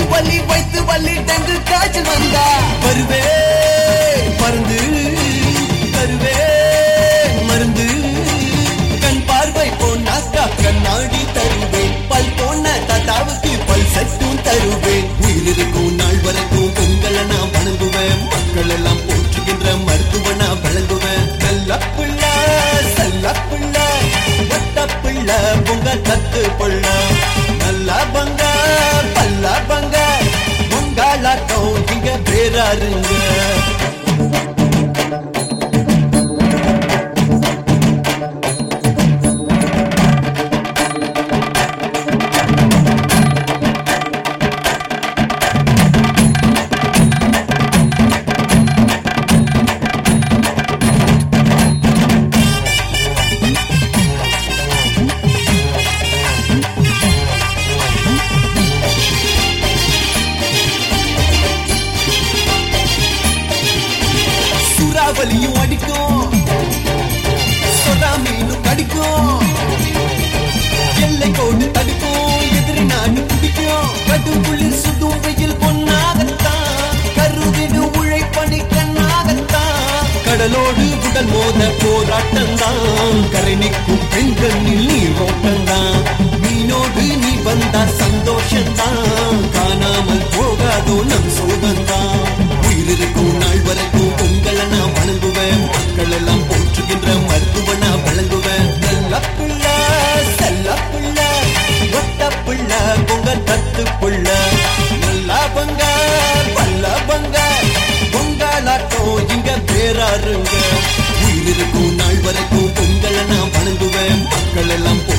வலி வைத்து வலி டெங்கு காய்ச்சல் வந்தா வருவே மருந்து தருவே மருந்து கண் பார்வை போனாக்கா கண்ணாடி தருவேன் பல் போன தாத்தாவுக்கு பல் சட்டும் தருவேன் உயிர் இருக்கும் நாள் வரைக்கும் உங்களை நான் வணங்குவேன் மக்கள் எல்லாம் போற்றுகின்ற மருத்துவனா வழங்குவேன் நல்ல பிள்ளை செல்ல பிள்ளை ஒட்ட பிள்ளை உங்க தத்து பிள்ளை நல்ல பங்க பல்ல பங்க உங்களாட்டம் இங்க பேராருங்க சூறாவளியும் அடிக்கும் சொதா மீனும் கடிக்கும் எல்லை கோடு தடுக்கும் எதிரி நாடு பிடிக்கும் கடுங்குளிர் சுடும் வெயில் பொன்னாகத்தான் கருவிடு உழைப்பணி கண்ணாகத்தான் கடலோடு உடல் மோத போராட்டம் தான் கரை நிற்கும் பெண்களில் நீரோட்டம் தான் மீனோடு நீ வந்தா சந்தோஷம் தான் காணாமல் போகாதோ நம் சோகம் தான் உயிர் இருக்கும் நாள் வரைக்கும் உங்களை நான் வணங்குவேன் மக்கள் எல்லாம் போற்றுகின்ற மருத்துவனா வழங்குவேன் நல்ல பிள்ளை செல்ல பிள்ளை ஒட்ட பிள்ளை உங்க தத்து பிள்ளை நல்லா பங்க பல்ல பங்க உங்களாட்டம் இங்க பேராருங்க உயிர் இருக்கும் நாள் வரைக்கும் உங்களை நான் வணங்குவேன் மக்கள் எல்லாம்